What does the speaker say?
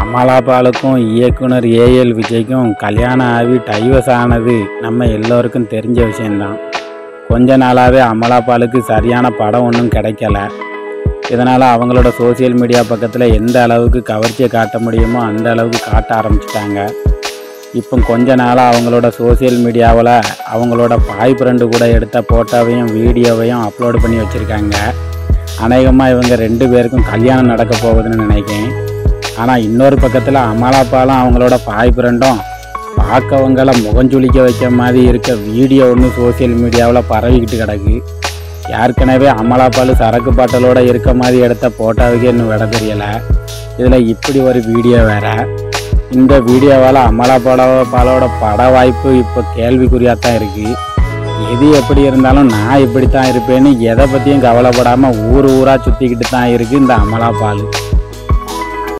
அமலாபாலுக்கும் இயக்குனர் ஏஎல் விஜய்க்கும் கல்யாணம் ஆகி டைவர்ஸ் ஆனது நம்ம எல்லோருக்கும் தெரிஞ்ச விஷயந்தான் கொஞ்ச நாளாகவே அமலாபாலுக்கு சரியான படம் ஒன்றும் கிடைக்கல இதனால் அவங்களோட சோஷியல் மீடியா பக்கத்தில் எந்த அளவுக்கு கவர்ச்சியை காட்ட முடியுமோ அந்த அளவுக்கு காட்ட ஆரம்பிச்சிட்டாங்க இப்போ கொஞ்ச நாளாக அவங்களோட சோஷியல் மீடியாவில் அவங்களோட பாய் ஃப்ரெண்டு கூட எடுத்த ஃபோட்டோவையும் வீடியோவையும் அப்லோட் பண்ணி வச்சுருக்காங்க அநேகமாக இவங்க ரெண்டு பேருக்கும் கல்யாணம் நடக்க போகுதுன்னு நினைக்கிறேன் ஆனால் இன்னொரு பக்கத்தில் அமலாப்பாலும் அவங்களோட பாய் ஃப்ரெண்டும் பார்க்கவங்கள முகஞ்சுளிக்க வைக்க மாதிரி இருக்க வீடியோ ஒன்று சோஷியல் மீடியாவில் பரவிக்கிட்டு கிடக்கு ஏற்கனவே அமலாப்பால் சரக்கு பாட்டலோட இருக்க மாதிரி எடுத்த ஃபோட்டோவுக்கே இன்னும் விட தெரியலை இதில் இப்படி ஒரு வீடியோ வேற இந்த வீடியோவால் அமலாபால பாலோட பட வாய்ப்பு இப்போ கேள்விக்குறியாக தான் இருக்குது எது எப்படி இருந்தாலும் நான் இப்படி தான் இருப்பேன்னு எதை பற்றியும் கவலைப்படாமல் ஊர் ஊராக சுற்றிக்கிட்டு தான் இருக்குது இந்த அமலாபால்